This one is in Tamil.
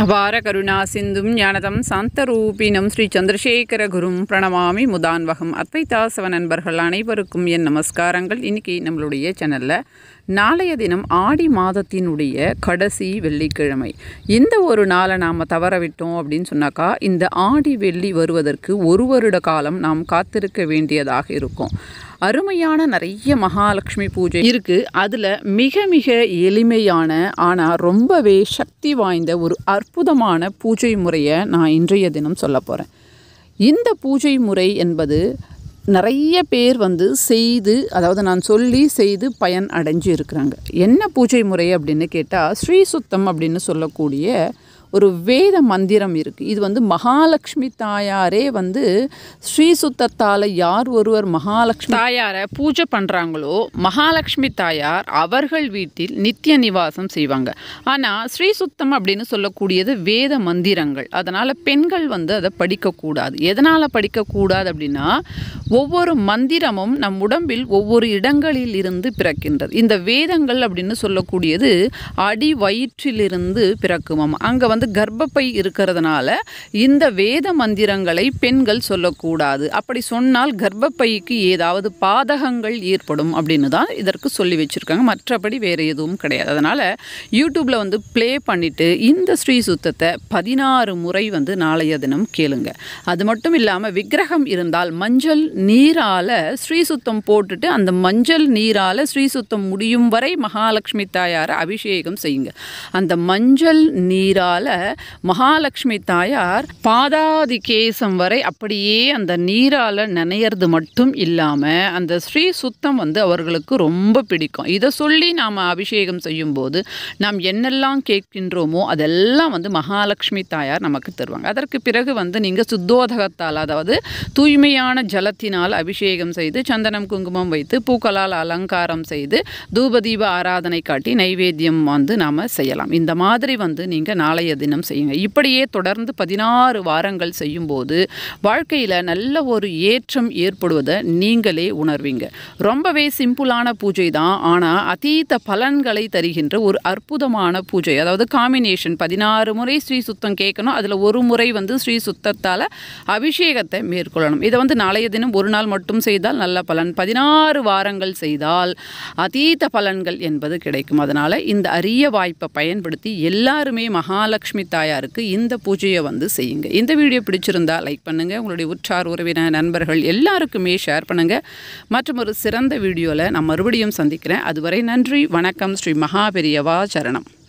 அபார கருணா சிந்தும் ஞானதம் சாந்தரூபினம் ஸ்ரீ சந்திரசேகர குரும் பிரணமாமி முதான்வகம் அத்வைதாசவ நண்பர்கள் அனைவருக்கும் என் நமஸ்காரங்கள் இன்னைக்கு நம்மளுடைய சேனலில் நாளைய தினம் ஆடி மாதத்தினுடைய கடைசி வெள்ளிக்கிழமை இந்த ஒரு நாளை நாம் தவற விட்டோம் அப்படின்னு சொன்னாக்கா இந்த ஆடி வெள்ளி வருவதற்கு ஒரு வருட காலம் நாம் காத்திருக்க வேண்டியதாக இருக்கும் அருமையான நிறைய மகாலட்சுமி பூஜை இருக்குது அதில் மிக மிக எளிமையான ஆனால் ரொம்பவே சக்தி வாய்ந்த ஒரு அற்புதமான பூஜை முறையை நான் இன்றைய தினம் சொல்ல போகிறேன் இந்த பூஜை முறை என்பது நிறைய பேர் வந்து செய்து அதாவது நான் சொல்லி செய்து பயன் அடைஞ்சு இருக்கிறாங்க என்ன பூஜை முறை அப்படின்னு கேட்டால் ஸ்ரீ சுத்தம் அப்படின்னு சொல்லக்கூடிய ஒரு வேத மந்திரம் இருக்குது இது வந்து மகாலட்சுமி தாயாரே வந்து ஸ்ரீ சுத்தத்தால் யார் ஒருவர் மகாலட்சுமி தாயாரை பூஜை பண்ணுறாங்களோ மகாலட்சுமி தாயார் அவர்கள் வீட்டில் நித்திய நிவாசம் செய்வாங்க ஆனால் ஸ்ரீ சுத்தம் அப்படின்னு சொல்லக்கூடியது வேத மந்திரங்கள் அதனால் பெண்கள் வந்து அதை படிக்கக்கூடாது எதனால் படிக்கக்கூடாது அப்படின்னா ஒவ்வொரு மந்திரமும் நம் உடம்பில் ஒவ்வொரு இடங்களில் இருந்து பிறக்கின்றது இந்த வேதங்கள் அப்படின்னு சொல்லக்கூடியது அடி வயிற்றிலிருந்து பிறக்குமாம் அங்கே வந்து கர்ப்பப்பை இருக்கிறதுனால இந்த வேத மந்திரங்களை பெண்கள் சொல்லக்கூடாது அப்படி சொன்னால் கர்ப்பப்பைக்கு ஏதாவது பாதகங்கள் ஏற்படும் அப்படின்னு தான் இதற்கு சொல்லி வச்சுருக்காங்க மற்றபடி வேறு எதுவும் கிடையாது அதனால் யூடியூப்பில் வந்து ப்ளே பண்ணிவிட்டு இந்த ஸ்ரீ சுத்தத்தை பதினாறு முறை வந்து நாளைய தினம் கேளுங்க அது மட்டும் இல்லாமல் விக்கிரகம் இருந்தால் மஞ்சள் நீரால் ஸ்ரீ சுத்தம் போட்டுட்டு அந்த மஞ்சள் நீரால் ஸ்ரீ சுத்தம் முடியும் வரை மகாலட்சுமி தாயாரை அபிஷேகம் செய்யுங்க அந்த மஞ்சள் நீரால் மகாலட்சுமி தாயார் பாதாதி கேசம் வரை அப்படியே அந்த நீரால் நனையிறது மட்டும் இல்லாமல் அந்த ஸ்ரீ சுத்தம் வந்து அவர்களுக்கு ரொம்ப பிடிக்கும் இதை சொல்லி நாம் அபிஷேகம் செய்யும்போது நாம் என்னெல்லாம் கேட்கின்றோமோ அதெல்லாம் வந்து மகாலட்சுமி தாயார் நமக்கு தருவாங்க அதற்கு பிறகு வந்து நீங்கள் சுத்தோதகத்தால் அதாவது தூய்மையான ஜலத்தினால் அபிஷேகம் செய்து சந்தனம் குங்குமம் வைத்து பூக்களால் அலங்காரம் செய்து தூபதீப ஆராதனை காட்டி நைவேத்தியம் வந்து நாம் செய்யலாம் இந்த மாதிரி வந்து நீங்கள் நாளைய தினம் செய்யுங்க இப்படியே தொடர்ந்து பதினாறு வாரங்கள் செய்யும்போது வாழ்க்கையில் நல்ல ஒரு ஏற்றம் ஏற்படுவதை நீங்களே உணர்வீங்க ரொம்பவே சிம்பிளான பூஜை தான் ஆனால் அதீத பலன்களை தருகின்ற ஒரு அற்புதமான பூஜை அதாவது காம்பினேஷன் பதினாறு முறை ஸ்ரீ சுத்தம் கேட்கணும் அதில் ஒரு முறை வந்து ஸ்ரீ சுத்தத்தால் அபிஷேகத்தை மேற்கொள்ளணும் இதை வந்து நாளைய தினம் ஒரு நாள் மட்டும் செய்தால் நல்ல பலன் பதினாறு வாரங்கள் செய்தால் அதீத பலன்கள் என்பது கிடைக்கும் அதனால் இந்த அரிய வாய்ப்பை பயன்படுத்தி எல்லாருமே மகாலட்சுமி தாயாருக்கு இந்த பூஜையை வந்து செய்யுங்க இந்த வீடியோ பிடிச்சிருந்தா லைக் பண்ணுங்கள் உங்களுடைய உற்றார் உறவினர் நண்பர்கள் எல்லாருக்குமே ஷேர் பண்ணுங்கள் மற்றும் ஒரு சிறந்த வீடியோவில் நான் மறுபடியும் சந்திக்கிறேன் அதுவரை நன்றி வணக்கம் ஸ்ரீ மகாபெரியவா சரணம்